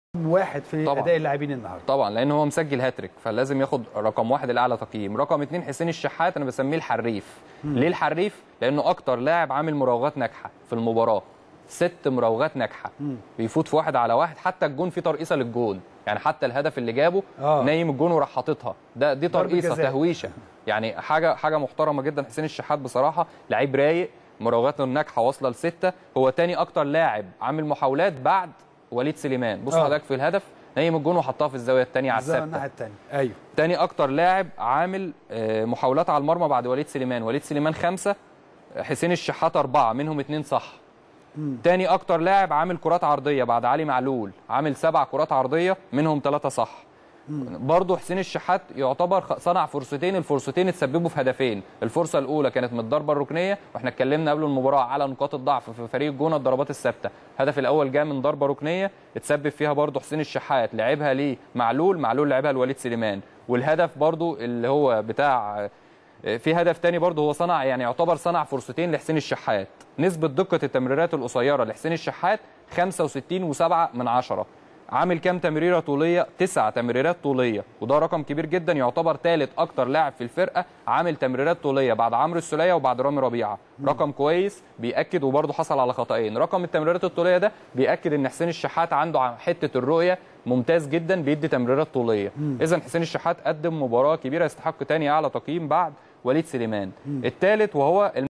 واحد في طبعاً. اداء اللاعبين النهارده طبعا لان هو مسجل هاتريك فلازم ياخد رقم واحد الاعلى تقييم رقم اتنين حسين الشحات انا بسميه الحريف ليه الحريف لانه اكتر لاعب عامل مراوغات ناجحه في المباراه ست مراوغات ناجحه بيفوت في واحد على واحد حتى الجون فيه ترقيصه للجون يعني حتى الهدف اللي جابه آه. نايم الجون وراح حاططها ده دي ضربة ترقيصه جزاء. تهويشه يعني حاجه حاجه محترمه جدا حسين الشحات بصراحه لعيب رايق مراوغاته الناجحه واصله لسته هو تاني اكتر لاعب عامل محاولات بعد وليد سليمان بص آه. حضرتك في الهدف نايم الجون وحطها في الزاويه الثانيه على الزاوية الثابته الناحيه الثانيه ايوه تاني اكتر لاعب عامل آه، محاولات على المرمى بعد وليد سليمان وليد سليمان خمسة حسين الشحات أربعة منهم اتنين صح تاني اكتر لاعب عامل كرات عرضية بعد علي معلول عامل سبع كرات عرضية منهم ثلاثة صح برضه حسين الشحات يعتبر خ- صنع فرصتين الفرصتين اتسببوا في هدفين الفرصه الاولى كانت من الضربه الركنيه واحنا اتكلمنا قبل المباراه على نقاط الضعف في فريق الجونه الضربات الثابته الهدف الاول جاء من ضربه ركنيه اتسبب فيها برضه حسين الشحات لعبها ليه معلول معلول لعبها لوليد سليمان والهدف برضه اللي هو بتاع في هدف تاني برضه هو صنع يعني يعتبر صنع فرصتين لحسين الشحات نسبة دقة التمريرات القصيرة لحسين الشحات 65 و7 من عشرة عامل كام تمريرة طولية؟ تسع تمريرات طولية وده رقم كبير جدا يعتبر ثالث أكتر لاعب في الفرقة عامل تمريرات طولية بعد عمرو السولية وبعد رامي ربيعة رقم كويس بيأكد وبرضه حصل على خطأين رقم التمريرات الطولية ده بيأكد إن حسين الشحات عنده ع- حتة الرؤية ممتاز جدا بيدي تمريرات طولية إذا حسين الشحات قدم مباراة كبيرة يستحق تاني أعلى تقييم بعد وليد سليمان الثالث وهو